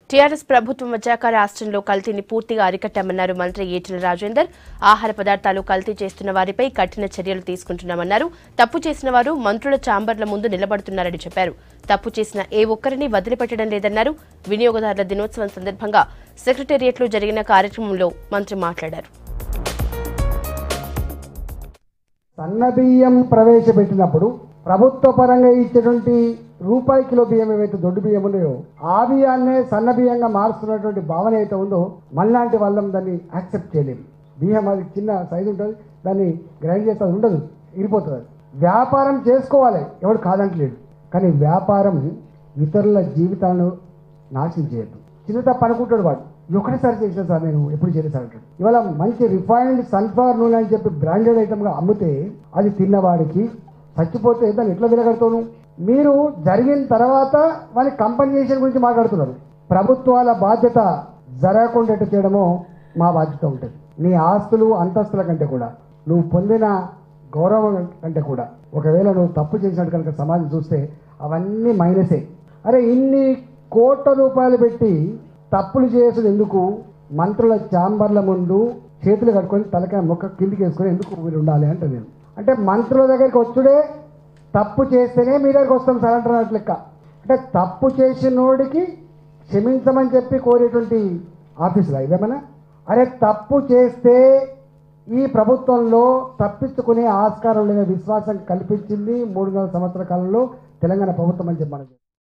TRS ప్రభుత్వం వచ్చాక రాష్ట్రంలో కల్తీని పూర్తిగా అరికట్టామన్నారు మంత్రి ఈటెల రాజేందర్ ఆహార పదార్థాలు కల్తీ చేస్తున్న వారిపై కఠిన చర్యలు తీసుకుంటున్నామన్నారు తప్పు చేసిన వారు మంత్రుల చాంబర్ల ముందు నిలబడుతున్నారని చెప్పారు తప్పు చేసిన ఏ ఒక్కరిని వదిలిపెట్టడం లేదన్నారు వినియోగదారుల దినోత్సవం సందర్భంగా సెక్రటేరియట్లో జరిగిన కార్యక్రమంలో మంత్రి మాట్లాడారు సన్నబియ్యం ప్రవేశపెట్టినప్పుడు ప్రభుత్వ పరంగా ఇచ్చేటువంటి రూపాయి కిలో బియ్యం ఏవైతే దొడ్డు బియ్యం ఉన్నాయో ఆ బియ్యాన్నే సన్న బియ్యంగా మారుస్తున్నటువంటి భావన అయితే ఉందో మళ్ళాంటి వాళ్ళం దాన్ని యాక్సెప్ట్ చేయలేము బియ్యం అది చిన్న సైజు ఉంటుంది దాన్ని గ్రైండ్ చేస్తే అది ఉండదు ఇరిపోతుంది అది. వ్యాపారం చేసుకోవాలి ఎవడు కాదంటలేడు కానీ వ్యాపారం ఇతరుల జీవితాలను నాశనం చేయొద్దు చిన్న తప్ప అనుకుంటాడు వాడు ఇది ఒకటేసారి చేసిన సార్ నేను ఎప్పుడు చేయలేదు అంటాడు ఇవాళ మంచి రిఫైన్డ్ సన్ఫ్లవర్ నూనె అని చెప్పి బ్రాండెడ్ ఐటమ్గా అమ్మితే అది తిన్నవాడికి చచ్చిపోతే దాన్ని ఎట్లా విలగడతాను మీరు జరిగిన తర్వాత వాళ్ళ కంపెన్సేషన్ గురించి మాట్లాడుతున్నారు ప్రభుత్వాల బాధ్యత జరగకుండా చేయడమో మా బాధ్యత ఉంటుంది నీ ఆస్తులు అంతస్తుల కంటే కూడా నువ్వు పొందిన గౌరవం కంటే కూడా ఒకవేళ నువ్వు తప్పు చేసినట్టు కనుక సమాజం చూస్తే అవన్నీ మైనసే అరే ఇన్ని కోట్ల రూపాయలు పెట్టి తప్పులు చేసుడు ఎందుకు మంత్రుల ఛాంబర్ల ముందు చేతులు కట్టుకొని తలకాయ మొక్క కిందికి వేసుకొని ఎందుకు మీరు ఉండాలి అంటే నేను అంటే మంత్రుల దగ్గరికి వచ్చుడే తప్పు చేస్తేనే మీ దగ్గరికి వస్తాం సార్ అంటున్నట్టు లెక్క అంటే తప్పు చేసినోడికి క్షమించమని చెప్పి కోరేటువంటి ఆఫీసులా ఇదేమన్నా అరే తప్పు చేస్తే ఈ ప్రభుత్వంలో తప్పించుకునే ఆస్కారం లేని విశ్వాసం కల్పించింది మూడున్నర సంవత్సరాల కాలంలో తెలంగాణ ప్రభుత్వం అని చెప్పి మనం